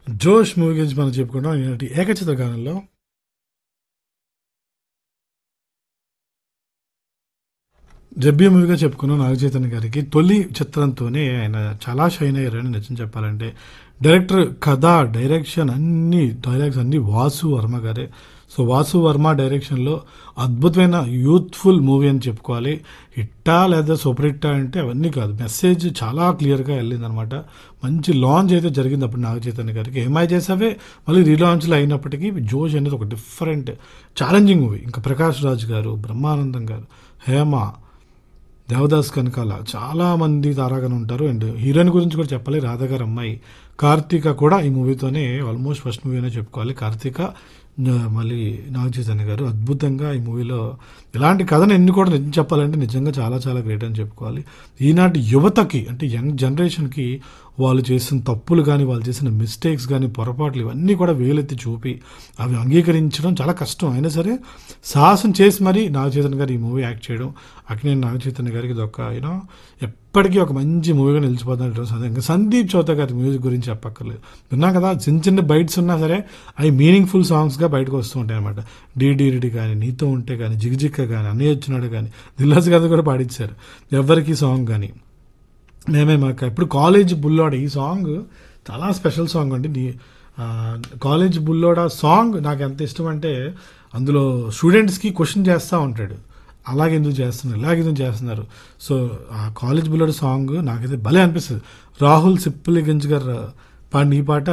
జోష్ మూవీ గురించి మనం చెప్పుకుంటాం ఈనాటి ఏకచిత్ర గానంలో జబ్బీ మూవీగా చెప్పుకున్న నాగచైతన్య గారికి తొలి చిత్రంతోనే ఆయన చాలా షైన్ అయ్యారని నిజం చెప్పాలంటే డైరెక్టర్ కథ డైరెక్షన్ అన్ని డైరెక్ట్స్ అన్ని వాసు వర్మ గారే సో వాసు వర్మ డైరెక్షన్లో అద్భుతమైన యూత్ఫుల్ మూవీ అని చెప్పుకోవాలి హిట్టా లేదా సూపర్ హిట్టా అంటే అవన్నీ కాదు మెసేజ్ చాలా క్లియర్గా వెళ్ళిందనమాట మంచి లాంచ్ అయితే జరిగింది అప్పుడు నాగ చైతన్య గారికి ఏమై చేసావే మళ్ళీ రీలాంచ్లో అయినప్పటికీ జోష్ అనేది ఒక డిఫరెంట్ ఛాలెంజింగ్ మూవీ ఇంకా ప్రకాష్ రాజ్ గారు బ్రహ్మానందం గారు హేమ దేవదాస్ కనకాల చాలా మంది తారాగణ ఉంటారు అండ్ హీరోయిన్ గురించి కూడా చెప్పాలి రాధా గారు అమ్మాయి కార్తీక కూడా ఈ మూవీతోనే ఆల్మోస్ట్ ఫస్ట్ మూవీ అనే చెప్పుకోవాలి కార్తీక ఆ, మళ్ళీ నాగ చైతన్య గారు అద్భుతంగా ఈ మూవీలో ఇలాంటి కథను ఎన్ని కూడా నిజం చెప్పాలంటే నిజంగా చాలా చాలా గ్రేట్ అని చెప్పుకోవాలి ఈనాటి యువతకి అంటే యంగ్ జనరేషన్కి వాళ్ళు చేసిన తప్పులు కానీ వాళ్ళు చేసిన మిస్టేక్స్ కానీ పొరపాట్లు ఇవన్నీ కూడా వేలెత్తి చూపి అవి అంగీకరించడం చాలా కష్టం అయినా సరే సాహసం చేసి మరీ నాగ చైతన్య గారు ఈ మూవీ యాక్ట్ చేయడం అక్కినేని నాగ చైతన్య గారికి ఇది ఒక యూనో ఎప్పటికీ ఒక మంచి మూవీగా నిలిచిపోతున్నట్టు ఇంకా సందీప్ చౌత గారి మ్యూజిక్ గురించి చెప్పక్కర్లేదు విన్నాం కదా చిన్న చిన్న బైట్స్ ఉన్నా సరే అవి మీనింగ్ఫుల్ సాంగ్స్గా బయటకు వస్తూ ఉంటాయి అనమాట డీడీడి కానీ నీతో ఉంటే కానీ జిగజిక్క కానీ అన్నయ్య వచ్చినాడు కానీ దిల్లాస్ గారు కూడా పాడించారు ఎవరికి సాంగ్ కానీ మేమే మాకు ఇప్పుడు కాలేజ్ బుల్లోడ ఈ సాంగ్ చాలా స్పెషల్ సాంగ్ అండి నీ ఆ, కాలేజ్ బుల్లోడ సాంగ్ నాకు ఎంత ఇష్టం అంటే అందులో స్టూడెంట్స్కి క్వశ్చన్ చేస్తూ ఉంటాడు అలాగే ఎందుకు చేస్తున్నారు ఇలాగే ఎందుకు చేస్తున్నారు సో ఆ కాలేజ్ బుల్లోడ సాంగ్ నాకైతే భలే అనిపిస్తుంది రాహుల్ సిప్పిలిగంజ్ గారు పాడిన ఈ పాట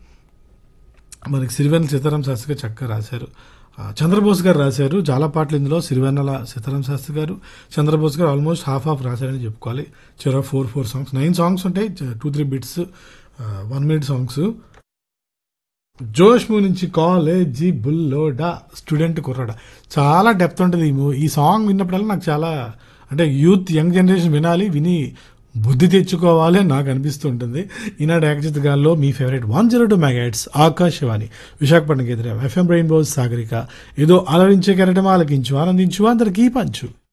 మనకి సిరివెన్నెల సీతారాం శాస్త్రి గారు చక్కగా రాశారు ఆ, చంద్రబోస్ గారు రాశారు చాలా పాటలు ఇందులో సిరివెన్నెల సీతారాం శాస్త్రి గారు చంద్రబోస్ గారు ఆల్మోస్ట్ హాఫ్ హాఫ్ రాశారని చెప్పుకోవాలి చిరా four four songs nine songs ఉంటాయి two three bits one minute songs Josh movie నుంచి కాలేజీ బుల్లోడా స్టూడెంట్ కుర్రాడా చాలా డెప్త్ ఉంటుంది ఈ మూవీ ఈ సాంగ్ విన్నప్పుడల్లా నాకు చాలా అంటే యూత్ యంగ్ జనరేషన్ వినాలి విని బుద్ధి తెచ్చుకోవాలి అని నాకు అనిపిస్తూ ఉంటుంది ఈనాడు ఏకచిత్రగాల్లో మీ favourite one zero two megahertz Akashvani Visakhapatnam ఎదురు ఎఫ్ఎం బ్రెయిన్ బోస్ సాగరిక ఏదో అలరించే కెరటం ఆలకించు ఆనందించు అందరికీ పంచు